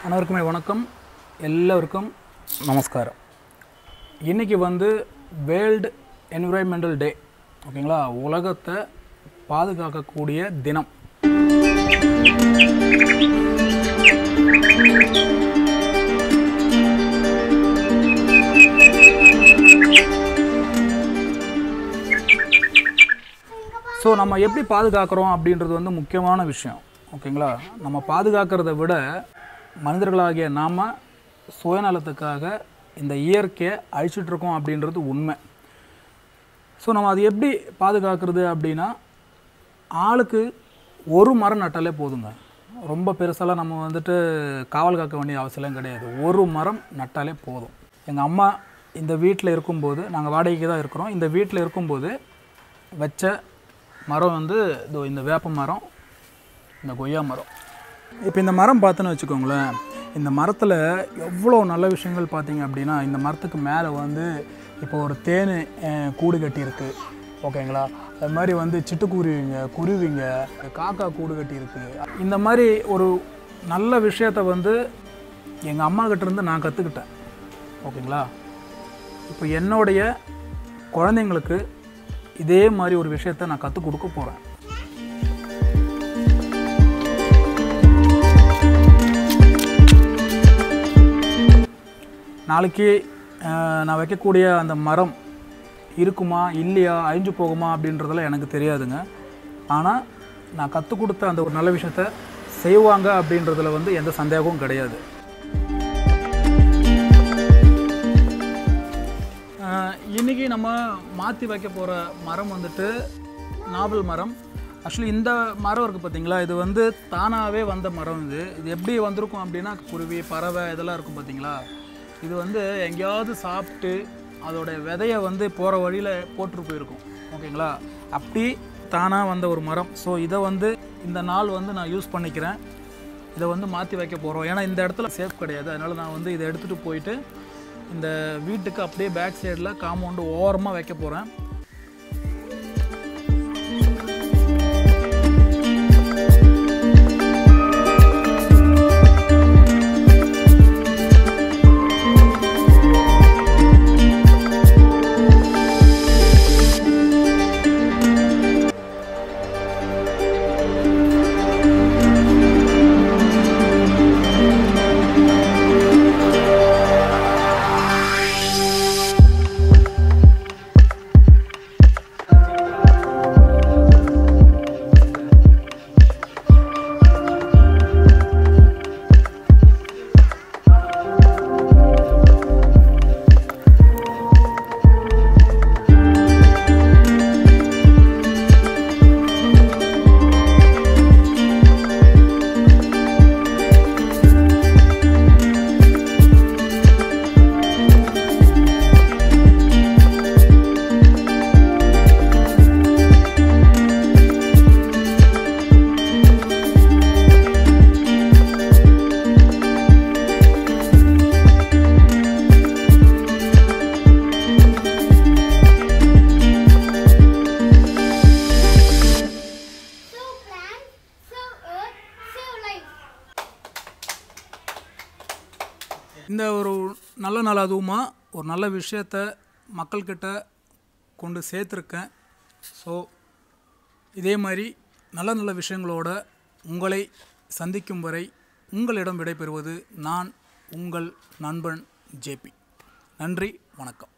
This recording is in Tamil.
அனைவருக்குமே வணக்கம் எல்லோருக்கும் நமஸ்காரம் இன்றைக்கி வந்து வேர்ல்டு என்விரான்மெண்டல் டே ஓகேங்களா உலகத்தை பாதுகாக்கக்கூடிய தினம் ஸோ நம்ம எப்படி பாதுகாக்கிறோம் அப்படின்றது வந்து முக்கியமான விஷயம் ஓகேங்களா நம்ம பாதுகாக்கிறத விட மனிதர்களாகிய நாம் சுயநலத்துக்காக இந்த இயற்கையை அழிச்சிட்டு இருக்கோம் அப்படின்றது உண்மை ஸோ நம்ம அது எப்படி பாதுகாக்கிறது அப்படின்னா ஆளுக்கு ஒரு மரம் நட்டாலே போதுங்க ரொம்ப பெருசாலாம் நம்ம வந்துட்டு காவல் காக்க வேண்டிய அவசியம் கிடையாது ஒரு மரம் நட்டாலே போதும் எங்கள் அம்மா இந்த வீட்டில் இருக்கும்போது நாங்கள் வாடகைக்கு தான் இருக்கிறோம் இந்த வீட்டில் இருக்கும்போது வச்ச மரம் வந்து இதோ இந்த வேப்ப மரம் இந்த கொய்யா மரம் இப்போ இந்த மரம் பார்த்தோன்னு வச்சுக்கோங்களேன் இந்த மரத்தில் எவ்வளோ நல்ல விஷயங்கள் பார்த்தீங்க அப்படின்னா இந்த மரத்துக்கு மேலே வந்து இப்போ ஒரு தேன் அஹ், கூடு கட்டியிருக்கு ஓகேங்களா அது மாதிரி வந்து சிட்டுக்குருவிங்க குருவிங்க காக்கா கூடு கட்டியிருக்கு இந்த மாதிரி ஒரு நல்ல விஷயத்த வந்து எங்கள் அம்மா கிட்ட இருந்து நான் கற்றுக்கிட்டேன் ஓகேங்களா இப்போ என்னுடைய குழந்தைங்களுக்கு இதே மாதிரி ஒரு விஷயத்த நான் கற்றுக் கொடுக்க போகிறேன் நாளைக்கு அஹ், நான் வைக்கக்கூடிய அந்த மரம் இருக்குமா இல்லையா அழிஞ்சு போகுமா அப்படின்றதெல்லாம் எனக்கு தெரியாதுங்க ஆனால் நான் கற்றுக் கொடுத்த அந்த ஒரு நல்ல விஷயத்த செய்வாங்க அப்படின்றதுல வந்து எந்த சந்தேகமும் கிடையாது அஹ், இன்னைக்கு நம்ம மாற்றி வைக்க போகிற மரம் வந்துட்டு நாவல் மரம் ஆக்சுவலி இந்த மரம் இருக்குது பார்த்தீங்களா இது வந்து தானாகவே வந்த மரம் இது இது எப்படி வந்திருக்கும் அப்படின்னா குருவி பறவை இதெல்லாம் இருக்கும் பார்த்தீங்களா இது வந்து எங்கேயாவது சாப்பிட்டு அதோட விதையை வந்து போகிற வழியில் போட்டுட்டு போயிருக்கும் ஓகேங்களா அப்படி தானாக வந்த ஒரு மரம் ஸோ இதை வந்து இந்த நாள் வந்து நான் யூஸ் பண்ணிக்கிறேன் இதை வந்து மாற்றி வைக்க போகிறோம் ஏன்னா இந்த இடத்துல சேஃப் கிடையாது அதனால் நான் வந்து இதை எடுத்துகிட்டு போயிட்டு இந்த வீட்டுக்கு அப்படியே பேக் சைடில் காம்பவுண்டு ஓரமாக வைக்க போகிறேன் Save plants, save earth, save life. இந்த ஒரு நல்ல நாள் அதுவுமா ஒரு நல்ல விஷயத்த மக்கள்கிட்ட கொண்டு சேர்த்துருக்கேன் ஸோ இதே மாதிரி நல்ல நல்ல விஷயங்களோட உங்களை சந்திக்கும் வரை உங்களிடம் விடைபெறுவது நான் உங்கள் நண்பன் ஜேபி நன்றி வணக்கம்